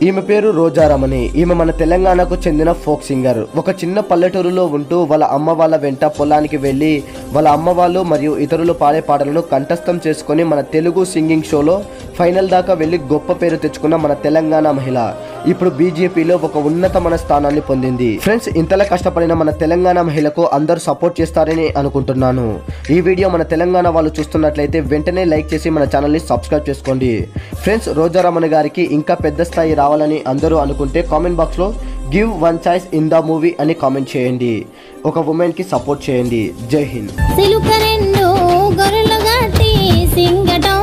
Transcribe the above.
ఈమె పేరు రోజారమణి ఈమె మన తెలంగాణకు చెందిన ఫోక్ సింగర్ ఒక చిన్న పల్లెటూరులో ఉంటూ వాళ్ళ అమ్మ వాళ్ళ వెంట పొలానికి వెళ్ళి వాళ్ళ అమ్మ వాళ్ళు మరియు ఇతరులు పాడే పాటలను కంఠస్థం చేసుకొని మన తెలుగు సింగింగ్ షోలో ఫైనల్ దాకా వెళ్ళి గొప్ప పేరు తెచ్చుకున్న మన తెలంగాణ మహిళ ఇప్పుడు బీజేపీలో ఒక ఉన్నతమైన స్థానాన్ని పొందింది ఫ్రెండ్స్ ఇంతలా కష్టపడిన మన తెలంగాణ మహిళకు అందరూ సపోర్ట్ చేస్తారని అనుకుంటున్నాను ఈ వీడియో మన తెలంగాణ వాళ్ళు చూస్తున్నట్లయితే వెంటనే లైక్ చేసి మన ఛానల్ని సబ్స్క్రైబ్ చేసుకోండి ఫ్రెండ్స్ రోజారమణ గారికి ఇంకా పెద్ద స్థాయి రావాలని అందరూ అనుకుంటే కామెంట్ బాక్స్లో give one choice in the movie అని కామెంట్ చేయండి ఒక ఉమెన్కి సపోర్ట్ చేయండి జై హింద్ సిలుక రెండు గొర్రెలు గట్టి సింగటో